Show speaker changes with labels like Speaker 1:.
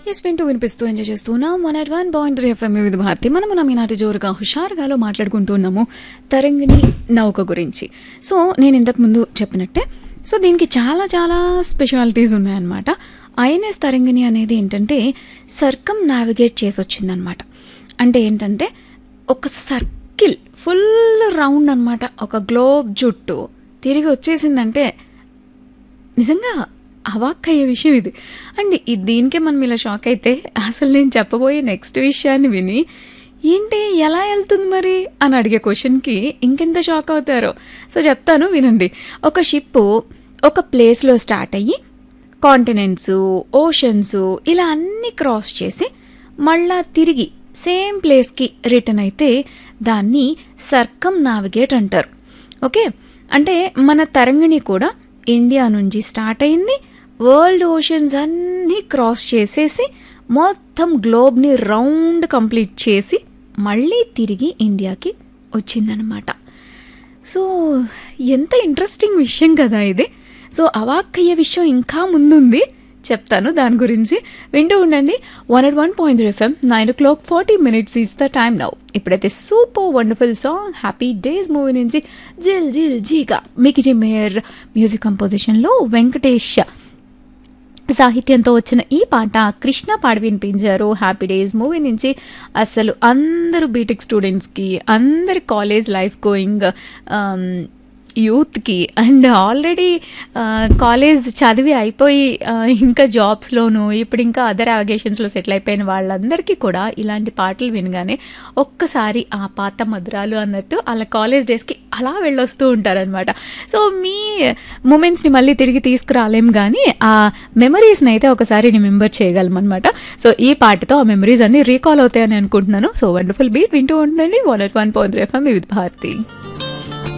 Speaker 1: yes వింటూ వినిపిస్తూ enjoy చేస్తున్నాం one at one point three FM Vividh Bharati మనము నమ్మి నాటి జోరుగా హుషారుగాలో మాట్లాడుకుంటున్నాము తరంగిణి నౌక గురించి సో నేను ఇంతకు ముందు చెప్పినట్టే సో దీనికి చాలా చాలా స్పెషాలిటీస్ ఉన్నాయన్నమాట ఐఎన్ఎస్ తరంగిణి అనేది ఏంటంటే సర్కం నావిగేట్ చేసి వచ్చిందనమాట అంటే ఏంటంటే ఒక సర్కిల్ ఫుల్ రౌండ్ అన్నమాట ఒక గ్లోబ్ జుట్టు తిరిగి వచ్చేసిందంటే నిజంగా అవాక్కయ్యే విషయం ఇది అండ్ ఈ- దీనికే మనం ఇలా షాక్ అయితే అసలు నేను చెప్పబోయే నెక్స్ట్ విషయాన్ని విని ఏంటి ఎలా వెళ్తుంది మరి అని అడిగే క్వశ్చన్కి ఇంకెంత షాక్ అవుతారో సో చెప్తాను వినండి ఒక షిప్ ఒక ప్లేస్లో స్టార్ట్ అయ్యి కాంటినెంట్స్ ఓషన్స్ ఇలా అన్నీ క్రాస్ చేసి మళ్ళా తిరిగి సేమ్ ప్లేస్కి రిటర్న్ అయితే దాన్ని సర్కమ్ నావిగేట్ అంటారు ఓకే అంటే మన తరంగిణి కూడా ఇండియా నుంచి స్టార్ట్ అయింది వరల్డ్ ఓషన్స్ అన్నీ క్రాస్ చేసేసి మొత్తం గ్లోబ్ని రౌండ్ కంప్లీట్ చేసి మళ్ళీ తిరిగి ఇండియాకి వచ్చిందనమాట సో ఎంత ఇంట్రెస్టింగ్ విషయం కదా ఇది సో అవాక్కయ్యే విషయం ఇంకా ముందుంది చెప్తాను దాని గురించి వింటూ ఉండండి one at one point FM nine o'clock forty minutes is the time now ఇప్పుడైతే super wonderful song Happy Days movie నుంచి జిల్ జిల్ జీగా మికి జిమ్మేయర్ మ్యూజిక్ కంపోజిషన్లో వెంకటేష్ సాహిత్యంతో వచ్చిన ఈ పాట కృష్ణ పాడి వినిపించారు హ్యాపీ డేస్ మూవీ నుంచి అసలు అందరూ బీటెక్ స్టూడెంట్స్కి అందరి కాలేజ్ లైఫ్ గోయింగ్ యూత్కి అండ్ ఆల్రెడీ కాలేజ్ చదివి అయిపోయి ఆ, ఇంకా జాబ్స్లోను ఇప్పుడు ఇంకా అదర్ అవగేషన్స్లో సెటిల్ అయిపోయిన వాళ్ళందరికీ కూడా ఇలాంటి పాటలు వినగానే ఒక్కసారి ఆ పాత మధురాలు అన్నట్టు అలా కాలేజ్ డేస్కి అలా వెళ్ళొస్తూ ఉంటారనమాట సో మీ మూమెంట్స్ని మళ్ళీ తిరిగి తీసుకురాలేం కానీ ఆ మెమరీస్ని అయితే ఒకసారి రిమెంబర్ చేయగలం అనమాట సో ఈ పాటతో ఆ మెమరీస్ అన్ని రీకాల్ అవుతాయని అనుకుంటున్నాను సో వండర్ఫుల్ బీట్ వింటూ ఉండండి one at one point FM with Bharati